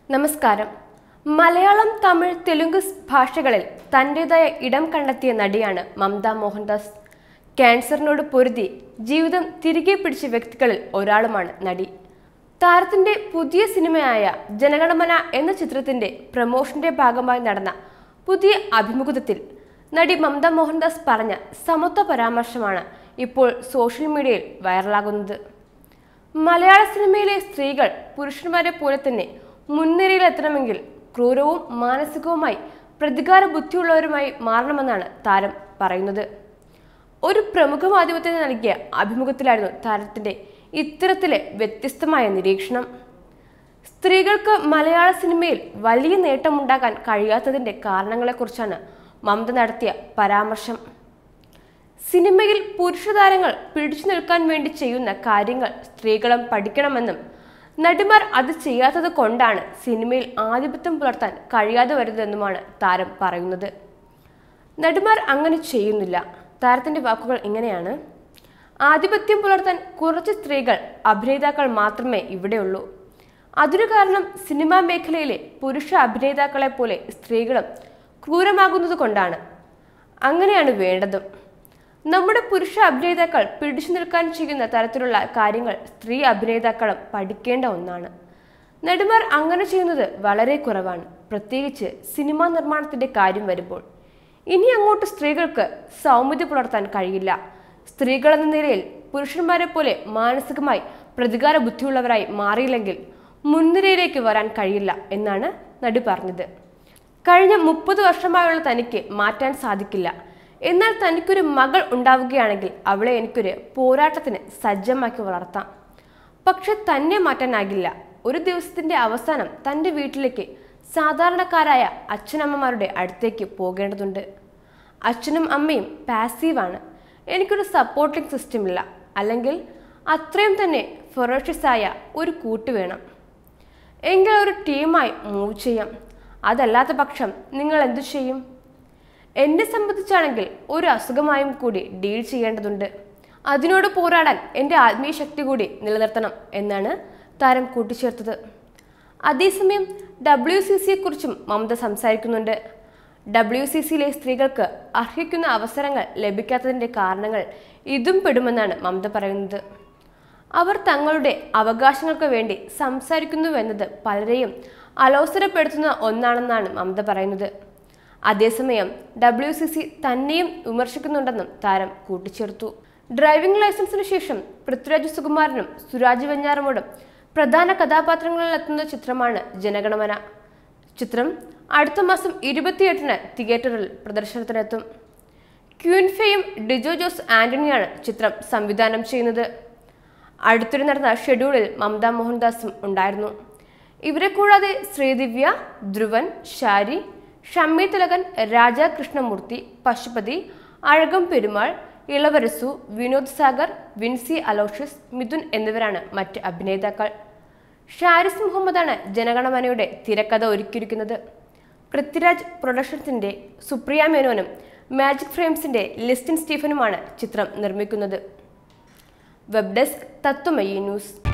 നമസ്കാരം മലയാളം തമിഴ് തെലുങ്ക് ഭാഷകളിൽ തൻ്റെതായ ഇടം കണ്ടെത്തിയ നടിയാണ് മമത മോഹൻദാസ് ക്യാൻസറിനോട് പൊരുതി ജീവിതം തിരികെ പിടിച്ച വ്യക്തികളിൽ ഒരാളുമാണ് നടി താരത്തിന്റെ പുതിയ സിനിമയായ ജനഗണമന എന്ന ചിത്രത്തിന്റെ പ്രമോഷന്റെ ഭാഗമായി നടന്ന പുതിയ അഭിമുഖത്തിൽ നടി മമത മോഹൻദാസ് പറഞ്ഞ സമത്വ പരാമർശമാണ് ഇപ്പോൾ സോഷ്യൽ മീഡിയയിൽ വൈറലാകുന്നത് മലയാള സിനിമയിലെ സ്ത്രീകൾ പുരുഷന്മാരെ പോലെ തന്നെ മുൻനിരയിലെത്തണമെങ്കിൽ ക്രൂരവും മാനസികവുമായി പ്രതികാര ബുദ്ധിയുള്ളവരുമായി മാറണമെന്നാണ് താരം പറയുന്നത് ഒരു പ്രമുഖ മാധ്യമത്തിന് നൽകിയ അഭിമുഖത്തിലായിരുന്നു താരത്തിന്റെ ഇത്തരത്തിലെ വ്യത്യസ്തമായ നിരീക്ഷണം സ്ത്രീകൾക്ക് മലയാള സിനിമയിൽ വലിയ നേട്ടമുണ്ടാക്കാൻ കഴിയാത്തതിന്റെ കാരണങ്ങളെക്കുറിച്ചാണ് മമത നടത്തിയ പരാമർശം സിനിമയിൽ പുരുഷതാരങ്ങൾ പിടിച്ചു നിൽക്കാൻ വേണ്ടി ചെയ്യുന്ന കാര്യങ്ങൾ സ്ത്രീകളും പഠിക്കണമെന്നും നടിമാർ അത് ചെയ്യാത്തത് കൊണ്ടാണ് സിനിമയിൽ ആധിപത്യം പുലർത്താൻ കഴിയാതെ വരുന്നതെന്നുമാണ് താരം പറയുന്നത് നടിമാർ അങ്ങനെ ചെയ്യുന്നില്ല താരത്തിന്റെ വാക്കുകൾ ഇങ്ങനെയാണ് ആധിപത്യം പുലർത്താൻ കുറച്ച് സ്ത്രീകൾ അഭിനേതാക്കൾ മാത്രമേ ഇവിടെയുള്ളൂ അതിനു കാരണം സിനിമാ മേഖലയിലെ പുരുഷ അഭിനേതാക്കളെ പോലെ സ്ത്രീകളും ക്രൂരമാകുന്നത് കൊണ്ടാണ് അങ്ങനെയാണ് വേണ്ടതും നമ്മുടെ പുരുഷ അഭിനേതാക്കൾ പിടിച്ചു നിൽക്കാൻ ചെയ്യുന്ന തരത്തിലുള്ള കാര്യങ്ങൾ സ്ത്രീ അഭിനേതാക്കളും പഠിക്കേണ്ട ഒന്നാണ് നടിമാർ അങ്ങനെ ചെയ്യുന്നത് വളരെ കുറവാണ് പ്രത്യേകിച്ച് സിനിമാ നിർമ്മാണത്തിന്റെ കാര്യം വരുമ്പോൾ ഇനി അങ്ങോട്ട് സ്ത്രീകൾക്ക് സൗമ്യത പുലർത്താൻ കഴിയില്ല സ്ത്രീകളെന്ന നിലയിൽ പുരുഷന്മാരെ പോലെ മാനസികമായി പ്രതികാര ബുദ്ധിയുള്ളവരായി മാറിയില്ലെങ്കിൽ മുൻനിരയിലേക്ക് വരാൻ കഴിയില്ല എന്നാണ് നടി പറഞ്ഞത് കഴിഞ്ഞ മുപ്പത് വർഷമായുള്ള തനിക്ക് മാറ്റാൻ സാധിക്കില്ല എന്നാൽ തനിക്കൊരു മകൾ ഉണ്ടാവുകയാണെങ്കിൽ അവളെ എനിക്കൊരു പോരാട്ടത്തിന് സജ്ജമാക്കി വളർത്താം പക്ഷെ തന്നെ മാറ്റാനാകില്ല ഒരു ദിവസത്തിന്റെ അവസാനം തൻ്റെ വീട്ടിലേക്ക് സാധാരണക്കാരായ അച്ഛനമ്മമാരുടെ അടുത്തേക്ക് പോകേണ്ടതുണ്ട് അച്ഛനും അമ്മയും പാസീവാണ് എനിക്കൊരു സപ്പോർട്ടിംഗ് സിസ്റ്റം ഇല്ല അല്ലെങ്കിൽ അത്രയും തന്നെ ഫെറോഷ്യസ് ആയ ഒരു കൂട്ട് വേണം എങ്കിൽ ഒരു ടീമായി മൂവ് ചെയ്യാം അതല്ലാത്ത പക്ഷം നിങ്ങൾ എന്തു ചെയ്യും എന്നെ സംബന്ധിച്ചാണെങ്കിൽ ഒരു അസുഖമായും കൂടി ഡീൽ ചെയ്യേണ്ടതുണ്ട് അതിനോട് പോരാടാൻ എൻ്റെ ആത്മീയ ശക്തി കൂടി നിലനിർത്തണം എന്നാണ് താരം കൂട്ടിച്ചേർത്തത് അതേസമയം ഡബ്ല്യു സി സിയെക്കുറിച്ചും മമത സംസാരിക്കുന്നുണ്ട് ഡബ്ല്യു സി സിയിലെ സ്ത്രീകൾക്ക് അർഹിക്കുന്ന അവസരങ്ങൾ ലഭിക്കാത്തതിൻ്റെ കാരണങ്ങൾ ഇതും പെടുമെന്നാണ് മമത പറയുന്നത് അവർ തങ്ങളുടെ അവകാശങ്ങൾക്ക് വേണ്ടി സംസാരിക്കുന്നുവെന്നത് പലരെയും അലോസരപ്പെടുത്തുന്ന ഒന്നാണെന്നാണ് മമത പറയുന്നത് അതേസമയം ഡബ്ല്യു സി സി തന്നെയും വിമർശിക്കുന്നുണ്ടെന്നും താരം കൂട്ടിച്ചേർത്തു ഡ്രൈവിംഗ് ലൈസൻസിന് ശേഷം പൃഥ്വിരാജ് സുകുമാരനും സുരാജ് വെഞ്ഞാറമോടും പ്രധാന കഥാപാത്രങ്ങളിലെത്തുന്ന ചിത്രമാണ് ജനഗണമന ചിത്രം അടുത്ത മാസം ഇരുപത്തിയെട്ടിന് തിയേറ്ററിൽ പ്രദർശനത്തിനെത്തും ക്യൂൻഫെയും ഡിജോ ജോസ് ആന്റണിയാണ് ചിത്രം സംവിധാനം ചെയ്യുന്നത് അടുത്തിടെ നടന്ന ഷെഡ്യൂളിൽ മമത മോഹൻദാസും ഉണ്ടായിരുന്നു ഇവരെ കൂടാതെ ശ്രീദിവ്യ ധ്രുവൻ ഷാരി ഷമ്മി തിലകൻ രാജ കൃഷ്ണമൂർത്തി പശുപതി അഴകം പെരുമാൾ ഇളവരസു വിനോദ് സാഗർ വിൻസി അലോഷ്യസ് മിഥുൻ എന്നിവരാണ് മറ്റ് അഭിനേതാക്കൾ ഷാരിസ് മുഹമ്മദാണ് ജനഗണമനയുടെ തിരക്കഥ ഒരുക്കിയിരിക്കുന്നത് പൃഥ്വിരാജ് പ്രൊഡക്ഷൻസിന്റെ സുപ്രിയ മേനോനും മാജിക് ഫ്രെയിംസിന്റെ ലിസ്റ്റിൻ സ്റ്റീഫനുമാണ് ചിത്രം നിർമ്മിക്കുന്നത് വെബ് ഡെസ്ക് തത്വമയി ന്യൂസ്